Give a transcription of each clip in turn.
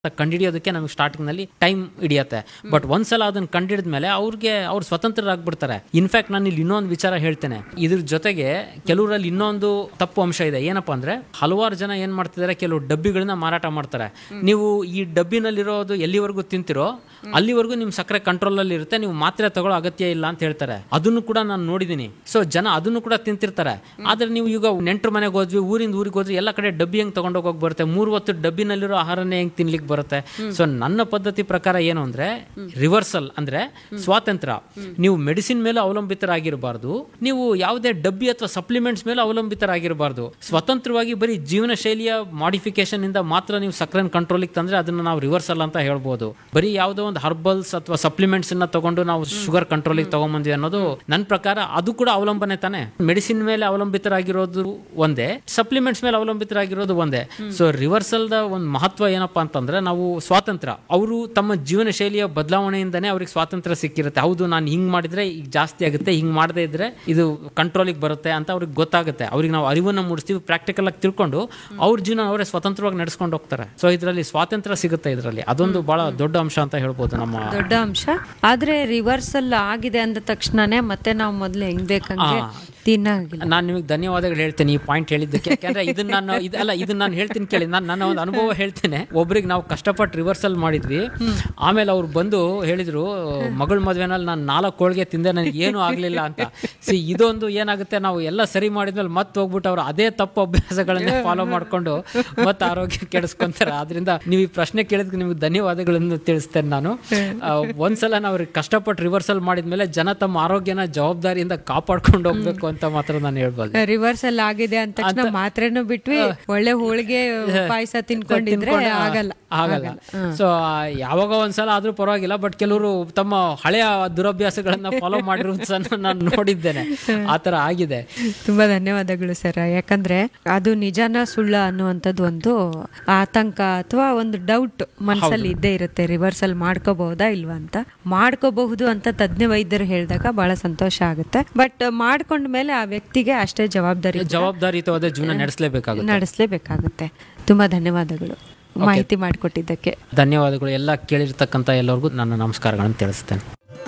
ಕಂಡಿಡಿಯೋದಕ್ಕೆ ನಮ್ಗೆ ಸ್ಟಾರ್ಟಿಂಗ್ ನಲ್ಲಿ time ಹಿಡಿಯತ್ತೆ but ಒಂದ್ಸಲ ಅದನ್ನ ಕಂಡಿಡಿದ ಮೇಲೆ ಅವ್ರಿಗೆ ಅವ್ರು ಸ್ವತಂತ್ರರಾಗ್ಬಿಡ್ತಾರೆ ಇನ್ಫ್ಯಾಕ್ಟ್ ನಾನು ಇಲ್ಲಿ ಇನ್ನೊಂದು ವಿಚಾರ ಹೇಳ್ತೇನೆ ಇದ್ರ ಜೊತೆಗೆ ಕೆಲವರಲ್ಲಿ ಇನ್ನೊಂದು ತಪ್ಪು ಅಂಶ ಇದೆ ಏನಪ್ಪಾ ಅಂದ್ರೆ ಹಲವಾರು ಜನ ಏನ್ ಮಾಡ್ತಿದ್ದಾರೆ ಕೆಲವು ಡಬ್ಬಿಗಳನ್ನ ಮಾರಾಟ ಮಾಡ್ತಾರೆ ನೀವು ಈ ಡಬ್ಬಿನಲ್ಲಿರೋದು ಎಲ್ಲಿವರೆಗೂ ತಿಂತಿರೋ ಅಲ್ಲಿವರೆಗೂ ನಿಮ್ ಸಕ್ಕರೆ ಕಂಟ್ರೋಲ್ ಅಲ್ಲಿ ಇರುತ್ತೆ ನೀವು ಮಾತ್ರೆ ತಗೊಳ್ಳೋ ಅಗತ್ಯ ಇಲ್ಲ ಅಂತ ಹೇಳ್ತಾರೆ ಅದನ್ನು ಕೂಡ ನಾನು ನೋಡಿದೀನಿ ಸೊ ಜನ ಅದನ್ನು ಕೂಡ ತಿಂತಿರ್ತಾರೆ ಆದ್ರೆ ನೀವು ಈಗ ನೆಂಟ್ರ ಮನೆಗೆ ಹೋದ್ವಿ ಊರಿಂದ ಊರಿಗೆ ಹೋದ್ವಿ ಎಲ್ಲ ಕಡೆ ಡಬ್ಬಿ ಹೆಂಗ್ ತಗೊಂಡೋಗಿ ಹೋಗಿ ಬರುತ್ತೆ ಮೂರು ಹೊತ್ತು ಡಬ್ಬಿನಲ್ಲಿರೋ ಆಹಾರನೇ ಹೆಂಗ್ ತಿನ್ಲಿಕ್ಕೆ ಬರುತ್ತೆ ಸೊ ನನ್ನ ಪದ್ಧತಿ ಪ್ರಕಾರ ಏನು ಅಂದ್ರೆ ರಿವರ್ಸಲ್ ಅಂದ್ರೆ ಸ್ವಾತಂತ್ರ್ಯ ನೀವು ಮೆಡಿಸಿನ್ ಮೇಲೆ ಅವಲಂಬಿತರಾಗಿರಬಾರ್ದು ನೀವು ಯಾವುದೇ ಡಬ್ಬಿ ಅಥವಾ ಸಪ್ಲಿಮೆಂಟ್ಸ್ ಮೇಲೆ ಅವಲಂಬಿತರಾಗಿರಬಾರ್ದು ಸ್ವತಂತ್ರವಾಗಿ ಬರೀ ಜೀವನ ಶೈಲಿಯ ಮಾಡಿಫಿಕೇಶನ್ ಇಂದ ಮಾತ್ರ ನೀವು ಸಕ್ಕರೆ ಕಂಟ್ರೋಲಿಗೆ ತಂದ್ರೆ ಅದನ್ನ ನಾವು ರಿವರ್ಸಲ್ ಅಂತ ಹೇಳ್ಬೋದು ಬರೀ ಯಾವುದೋ ಒಂದು ಹರ್ಬಲ್ಸ್ ಅಥವಾ ಸಪ್ಲಿಮೆಂಟ್ಸ್ ಅನ್ನ ತಗೊಂಡು ನಾವು ಶುಗರ್ ಕಂಟ್ರೋಲಿಗೆ ತಗೊಂಬಂದ್ವಿ ಅನ್ನೋದು ನನ್ನ ಪ್ರಕಾರ ಅದು ಕೂಡ ಅವಲಂಬನೆ ತಾನೆ ಮೆಡಿಸಿನ್ ಮೇಲೆ ಅವಲಂಬಿತರಾಗಿರೋದು ಒಂದೇ ಸಪ್ಲಿಮೆಂಟ್ಸ್ ಮೇಲೆ ಅವಲಂಬಿತರಾಗಿರೋದು ಒಂದೇ ಸೊ ರಿವರ್ಸಲ್ ದ ಒಂದು ಮಹತ್ವ ಏನಪ್ಪಾ ಅಂತಂದ್ರೆ ನಾವು ಸ್ವಾತಂತ್ರ್ಯ ಅವರು ತಮ್ಮ ಜೀವನ ಶೈಲಿಯ ಬದಲಾವಣೆಯಿಂದನೇ ಅವ್ರಿಗೆ ಸ್ವಾತಂತ್ರ್ಯ ಸಿಕ್ಕಿರುತ್ತೆ ಹೌದು ನಾನು ಹಿಂಗ್ ಮಾಡಿದ್ರೆ ಈಗ ಜಾಸ್ತಿ ಆಗುತ್ತೆ ಹಿಂಗ್ ಮಾಡದೇ ಇದ್ರೆ ಇದು ಕಂಟ್ರೋಲಿಗೆ ಬರುತ್ತೆ ಅಂತ ಅವ್ರಿಗೆ ಗೊತ್ತಾಗುತ್ತೆ ಅವ್ರಿಗೆ ನಾವು ಅರಿವನ್ನ ಮೂಡಿಸ್ತೀವಿ ಪ್ರಾಕ್ಟಿಕಲ್ ಆಗಿ ತಿಳ್ಕೊಂಡು ಅವ್ರ ಜೀವನ ಅವರೇ ಸ್ವತಂತ್ರವಾಗಿ ನಡೆಸ್ಕೊಂಡು ಹೋಗ್ತಾರೆ ಸೊ ಇದರಲ್ಲಿ ಸ್ವಾತಂತ್ರ್ಯ ಸಿಗುತ್ತೆ ಇದರಲ್ಲಿ ಅದೊಂದು ಬಹಳ ದೊಡ್ಡ ಅಂಶ ಅಂತ ಹೇಳ್ಬೋದು ನಮ್ಮ ದೊಡ್ಡ ಅಂಶ ಆದ್ರೆ ರಿವರ್ಸಲ್ ಆಗಿದೆ ಅಂದ ತಕ್ಷಣನೇ ಮತ್ತೆ ನಾವು ಮೊದ್ಲು ಹೆಂಗ್ ಬೇಕಂಗೆ ತಿನ್ನಾಗಿಲ್ಲ ನಾನು ನಿಮಗೆ ಧನ್ಯವಾದಗಳು ಹೇಳ್ತೇನೆ ಈ ಪಾಯಿಂಟ್ ಹೇಳಿದ್ದಕ್ಕೆ ಯಾಕಂದ್ರೆ ಇದನ್ನ ನಾನು ಇದಲ್ಲ ಇದನ್ನ ನಾನು ಹೇಳ್ತೀನಿ ಕೇಳಿ ನಾನು ನನ್ನ ಒಂದು ಅನುಭವ ಹೇಳ್ತೇನೆ ಒಬ್ರಿಗೆ ನಾವು ಕಷ್ಟಪಟ್ಟು ರಿವರ್ಸಲ್ ಮಾಡಿದ್ವಿ ಆಮೇಲೆ ಅವ್ರು ಬಂದು ಹೇಳಿದ್ರು ಮಗಳ ಮದ್ವೆನಲ್ಲಿ ನಾನು ನಾಲ್ಕು ಹೋಳಿಗೆ ತಿಂದೆ ನನಗೆ ಏನೂ ಆಗ್ಲಿಲ್ಲ ಅಂತ ಸಿ ಇದೊಂದು ಏನಾಗುತ್ತೆ ನಾವು ಎಲ್ಲ ಸರಿ ಮಾಡಿದ್ಮೇಲೆ ಮತ್ತೆ ಹೋಗ್ಬಿಟ್ಟು ಅವ್ರು ಅದೇ ತಪ್ಪು ಅಭ್ಯಾಸಗಳನ್ನೇ ಫಾಲೋ ಮಾಡ್ಕೊಂಡು ಮತ್ತೆ ಆರೋಗ್ಯ ಕೆಡಿಸ್ಕೊಂತಾರೆ ಆದ್ರಿಂದ ನೀವು ಈ ಪ್ರಶ್ನೆ ಕೇಳಿದ್ಕೆ ನಿಮ್ಗೆ ಧನ್ಯವಾದಗಳನ್ನು ತಿಳಿಸ್ತೇನೆ ನಾನು ಆ, ಒಂದ್ಸಲ ನಾವು ಕಷ್ಟಪಟ್ಟು ರಿವರ್ಸಲ್ ಮಾಡಿದ್ಮೇಲೆ ಜನ ತಮ್ಮ ಆರೋಗ್ಯನ ಜವಾಬ್ದಾರಿಯಿಂದ ಕಾಪಾಡ್ಕೊಂಡು ಹೋಗ್ಬೇಕು ಅಂತ ಮಾತ್ರ ನಾನು ಹೇಳ್ಬೋದು ರಿವರ್ಸಲ್ ಆಗಿದೆ ಅಂದ ತಕ್ಷಣ ಮಾತ್ರೆನೂ ಬಿಟ್ವಿ ಒಳ್ಳೆ ಹೋಳಿಗೆ ಪಾಯಸ ತಿನ್ಕೊಂಡಿದ್ರೆ ತಿನ್ಕೊಂಡು, ಆ, ಆಗಲ್ಲ ಆಗಲ್ಲ ಸೊ ಯಾವಾಗ ಒಂದ್ಸಲ ಆದ್ರೂ ಪರವಾಗಿಲ್ಲ ಬಟ್ ಕೆಲವರು ತಮ್ಮ ಹಳೆಯ ದುರಭ್ಯಾಸಗಳನ್ನ ಫಾಲೋ ಮಾಡಿರೋದು ಸಹ ನಾನು ನೋಡಿದ್ದೇನೆ ಆತರ ಆಗಿದೆ ತುಂಬಾ ಧನ್ಯವಾದಗಳು ಸರ್ ಯಾಕಂದ್ರೆ ಅದು ನಿಜಾನ ಸುಳ್ಳ ಅನ್ನುವಂಥದ್ದು ಒಂದು ಆತಂಕ ಅಥವಾ ಒಂದು ಡೌಟ್ ಮನಸ್ಸಲ್ಲಿ ಇದ್ದೇ ಇರುತ್ತೆ ರಿವರ್ಸಲ್ ಮಾಡ್ಕೋಬಹುದಾ ಇಲ್ವಾ ಅಂತ ಮಾಡ್ಕೋಬಹುದು ಅಂತ ತಜ್ಞ ವೈದ್ಯರು ಹೇಳಿದಾಗ ಬಹಳ ಸಂತೋಷ ಆಗುತ್ತೆ ಬಟ್ ಮಾಡ್ಕೊಂಡ ಮೇಲೆ ಆ ವ್ಯಕ್ತಿಗೆ ಅಷ್ಟೇ ಜವಾಬ್ದಾರಿ ಜವಾಬ್ದಾರಿಯುತವಾದ ಜೀವನ ನಡೆಸಲೇಬೇಕಾಗುತ್ತೆ ನಡೆಸಲೇಬೇಕಾಗುತ್ತೆ ತುಂಬಾ ಧನ್ಯವಾದಗಳು ಮಾಹಿತಿ ಮಾಡಿಕೊಟ್ಟಿದ್ದಕ್ಕೆ ಧನ್ಯವಾದಗಳು ಎಲ್ಲ ಕೇಳಿರ್ತಕ್ಕಂಥ ಎಲ್ಲರಿಗೂ ನನ್ನ ನಮಸ್ಕಾರಗಳನ್ನು ತಿಳಿಸ್ತೇನೆ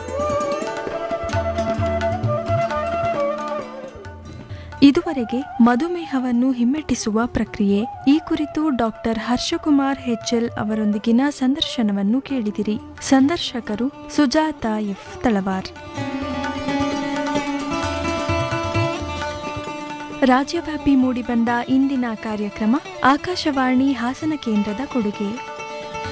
ಇದುವರೆಗೆ ಮಧುಮೇಹವನ್ನು ಹಿಮ್ಮೆಟ್ಟಿಸುವ ಪ್ರಕ್ರಿಯೆ ಈ ಕುರಿತು ಡಾಕ್ಟರ್ ಹರ್ಷಕುಮಾರ್ ಹೆಚ್ಎಲ್ ಅವರೊಂದಿಗಿನ ಸಂದರ್ಶನವನ್ನು ಕೇಳಿದಿರಿ ಸಂದರ್ಶಕರು ಸುಜಾತ ಎಫ್ ತಳವಾರ್ ರಾಜ್ಯವ್ಯಾಪಿ ಮೂಡಿಬಂದ ಇಂದಿನ ಕಾರ್ಯಕ್ರಮ ಆಕಾಶವಾಣಿ ಹಾಸನ ಕೇಂದ್ರದ ಕೊಡುಗೆ